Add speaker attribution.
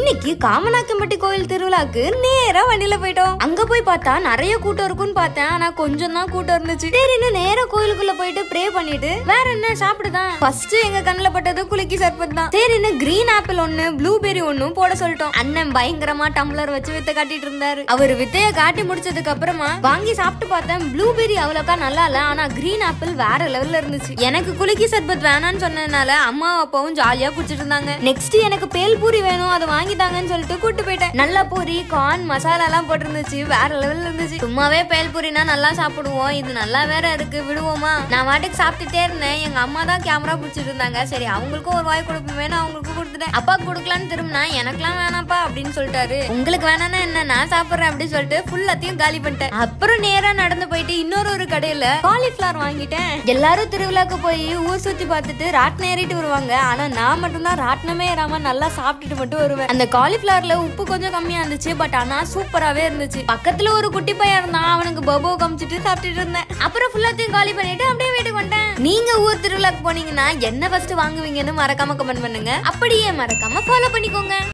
Speaker 1: இன்னைக்கு காமநாக்கம்பட்டி கோயில் திருவிழாக்கு நேரா வண்டியில போயிட்டோம் அங்க போய் பார்த்தா நிறைய கூட்டம் இருக்கும்னு பார்த்தேன் ஆனா கொஞ்சம் தான் கூட்டம் இருந்துச்சு சரின்னு நேரா கோயிலுக்குள்ள போயிட்டு ப்ரே பண்ணிட்டு வேற என்ன சாப்பிடுதான் ஃபர்ஸ்ட் எங்க கண்ணுல பட்டது குலுக்கி சர்பத் தான் சரின்னு கிரீன் ஆப்பிள் ஒண்ணு ப்ளூபெர்ரி ஒண்ணும் போட சொல்லிட்டோம் அண்ணன் பயங்கரமா டம்ளர் வச்சு வித்த காட்டிட்டு இருந்தாரு அவர் வித்தைய காட்டி முடிச்சதுக்கு அப்புறமா வாங்கி சாப்பிட்டு பார்த்தேன் ப்ளூபெர்ரி அவ்வளோக்கா நல்லா இல்ல ஆனா கிரீன் ஆப்பிள் வேற லெவல்ல இருந்துச்சு எனக்கு குலுக்கி சர்பத் வேணாம்னு சொன்னதுனால அம்மா அப்பாவும் ஜாலியா குடிச்சிட்டு இருந்தாங்க நெக்ஸ்ட் எனக்கு பேல் பூரி வேணும் அதை வாங்கிட்டாங்கன்னு சொல்லிட்டு கூட்டு போயிட்டேன் நல்ல பூரி கார்ன் மசாலா எல்லாம் போட்டிருந்துச்சு வேற லெவல்ல இருந்துச்சு சும்மாவே பேல் பூரினா நல்லா சாப்பிடுவோம் இது நல்லா வேற இருக்கு விடுவோமா நான் வாட்டுக்கு சாப்பிட்டுட்டே இருந்தேன் எங்க அம்மா தான் கேமரா பிடிச்சிட்டு இருந்தாங்க சரி அவங்களுக்கும் ஒரு வாய் கொடுப்போமேனு அவங்களுக்கு கொடுத்துட்டேன் அப்பா கொடுக்கலான்னு திரும்பினா எனக்கெல்லாம் வேணாம்ப்பா அப்படின்னு சொல்லிட்டாரு உங்களுக்கு வேணாம்னா என்ன நான் சாப்பிடுறேன் அப்படின்னு சொல்லிட்டு ஃபுல்லாத்தையும் காலி பண்ணிட்டேன் அப்புறம் நேரா நடந்து போயிட்டு இன்னொரு ஒரு கடையில காலிஃபிளவர் வாங்கிட்டேன் எல்லாரும் திருவிழாக்கு போய் ஊர் சுத்தி பார்த்துட்டு ராட்டினம் ஏறிட்டு வருவாங்க ஆனா நான் மட்டும்தான் ராட்டினமே ஏறாம நல்லா சாப்பிட்டுட்டு மட்டும் வருவேன் அந்த காலிஃபிளவர்ல உப்பு கொஞ்சம் கம்மியா இருந்துச்சு பட் ஆனா சூப்பராவே இருந்துச்சு பக்கத்துல ஒரு குட்டி பையன் இருந்தான் அவனுக்கு பபோ காமிச்சிட்டு சாப்பிட்டுட்டு இருந்தேன் அப்புறம் ஃபுல்லாத்தையும் காலி பண்ணிட்டு அப்படியே வீட்டுக்கு வந்துட்டேன் நீங்க ஊர் திருவிழாக்கு போனீங்கன்னா என்ன ஃபர்ஸ்ட் வாங்குவீங்கன்னு மறக்காம கமெண்ட் பண்ணுங்க அப்படியே மறக்காம ஃபாலோ பண்ணிக்கோங்க